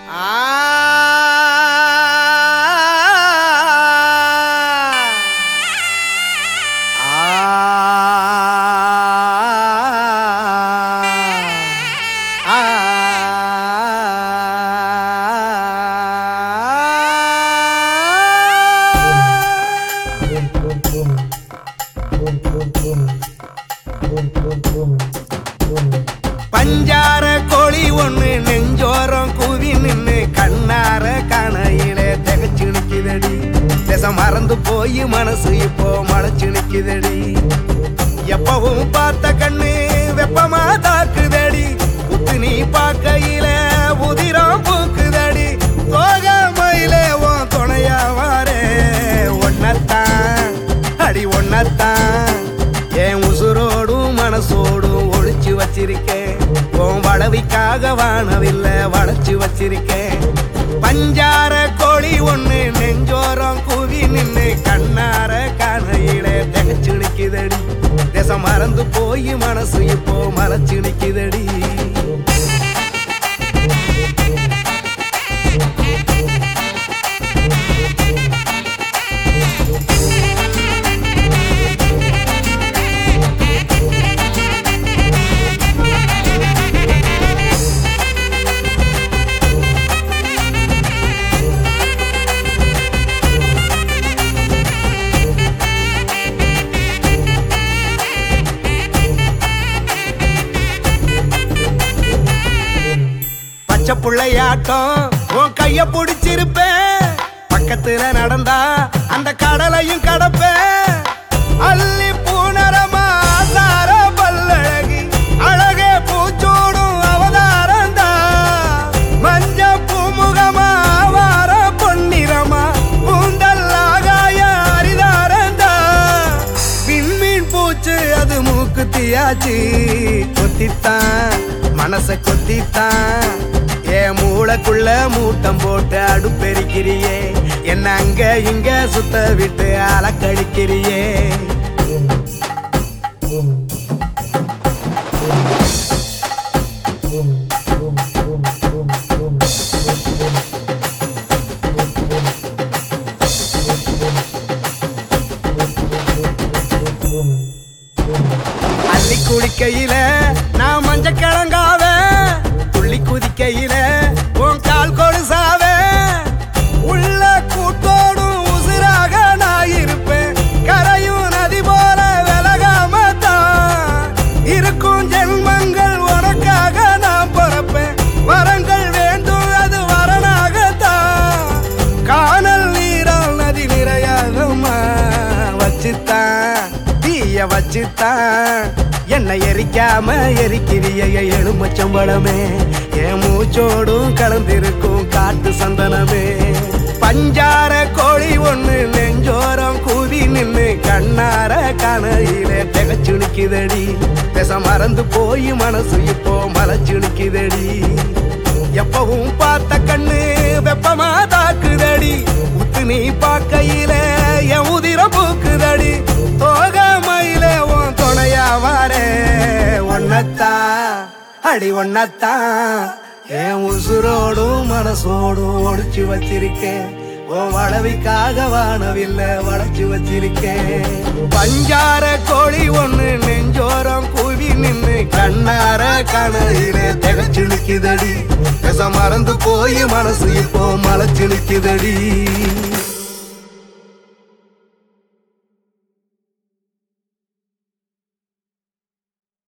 பஞ்சார கோழி ஒண்ணு நெஞ்சோரம் கூவி நின்னு கண்ணார கணையிலே திகச்சு நிக்குதடி தேசம் மறந்து போய் மனசு இப்போ மலைச்சு நிக்குதடி எப்பவும் பார்த்த கண்ணு வெப்பமா தாக்குதடி உத்து நீ பார்க்கையில உதிரம் பூக்குதடி தோகாமையிலே உன் துணையா வாரே ஒன்னத்தான் அடி ஒன்னத்தான் என் உசுரோடும் மனசோடும் ஒளிச்சு வச்சிருக்கேன் உன் வளவிக்காக வானவில்லை வளைச்சு வச்சிருக்கேன் பஞ்சார கோழி ஒண்ணு நெஞ்சோரம் கூவி நின்னு கண்ணார கணையில திகச்சு நிக்குதடி தேசம் மறந்து போய் மனசு இப்போ மறைச்சு நிக்குதடி பச்சை புள்ளையாட்டம் உன் கைய புடிச்சிருப்பேன் பக்கத்துல நடந்தா அந்த கடலையும் கடப்பேன் அள்ளி பூனரமா ஆசார பல்லழகி அழகே பூச்சூடும் அவதாரந்தா மஞ்ச பூமுகமா வார பொன்னிறமா பூந்தல் ஆகாய அரிதாரந்தா விண்மீன் பூச்சு அது மூக்குத்தியாச்சு கொத்தித்தான் மனச கொத்தித்தான் என் மூளைக்குள்ள மூட்டம் போட்டு அடுப்பெரிக்கிறியே என்ன அங்க இங்க சுத்த விட்டு அலக்கடிக்கிறியே அள்ளி குடிக்கையில நான் மஞ்ச கிழங்காவ துள்ளி குதிக்கையில உன் கால் கொலுசாவ உள்ள கூட்டோடும் உசுராக நான் இருப்பேன் கரையும் நதி போல விலகாம தான் இருக்கும் ஜென்மங்கள் உனக்காக நான் பிறப்பேன் வரங்கள் வேண்டும் அது வரனாகத்தான் காணல் நீரால் நதி நிறையாகமா வச்சுத்தான் தீய வச்சுத்தான் என்னை எரிக்காம எரிக்கிறிய எலுமச்சம்பளமே என் மூச்சோடும் கலந்திருக்கும் காட்டு சந்தனமே பஞ்சார கோழி ஒண்ணு நெஞ்சோரம் கூவி நின்னு கண்ணார கணையில திகச்சு நிக்குதடி பேச மறந்து போய் மனசு இப்போ மலைச்சு நிக்குதடி எப்பவும் பார்த்த கண்ணு வெப்பமா தாக்குதடி உத்து நீ பார்க்கையில என் உதிரம் பூக்குதடி தோகமையில உன் துணையா வாரே ஒன்னத்தான் அடி ஒன்னத்தான் என் உசுரோடும் மனசோடும் ஒடிச்சு வச்சிருக்கேன் உன் வளவிக்காக வானவில்லை வளைச்சு வச்சிருக்கேன் பஞ்சார கோழி ஒண்ணு நெஞ்சோரம் கூவி நின்னு கண்ணார கணையில திகச்சு நிக்குதடி பேச மறந்து போய் மனசு இப்போ மலைச்சு நிக்குதடி